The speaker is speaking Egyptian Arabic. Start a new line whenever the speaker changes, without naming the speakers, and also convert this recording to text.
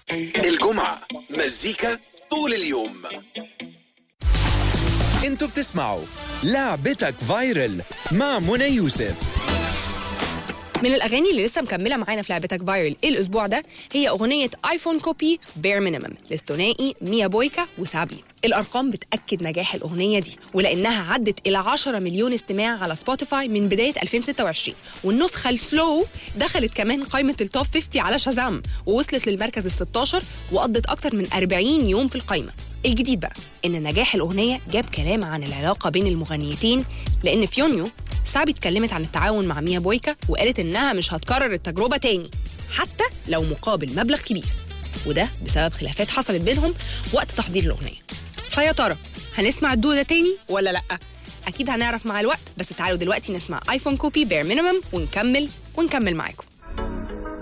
الجمعة مزيكا طول اليوم
انتوا بتسمعوا لعبتك فايرل مع منى يوسف
من الاغاني اللي لسه مكمله معانا في لعبتك فايرل الاسبوع ده هي اغنيه ايفون كوبي بير مينيمم للثنائي ميا بويكا وسابي الارقام بتاكد نجاح الاغنيه دي ولانها عدت الى 10 مليون استماع على سبوتيفاي من بدايه 2026 والنسخه السلو دخلت كمان قائمه التوب 50 على شازام ووصلت للمركز ال 16 وقضت اكتر من 40 يوم في القائمه الجديد بقى ان نجاح الاغنيه جاب كلام عن العلاقه بين المغنيتين لان في يونيو سابي اتكلمت عن التعاون مع ميا بويكا وقالت انها مش هتكرر التجربه تاني حتى لو مقابل مبلغ كبير وده بسبب خلافات حصلت بينهم وقت تحضير الاغنيه فيا ترى هنسمع الدو ده تاني ولا لا اكيد هنعرف مع الوقت بس تعالوا دلوقتي نسمع ايفون كوبي بير مينيمم ونكمل ونكمل معاكم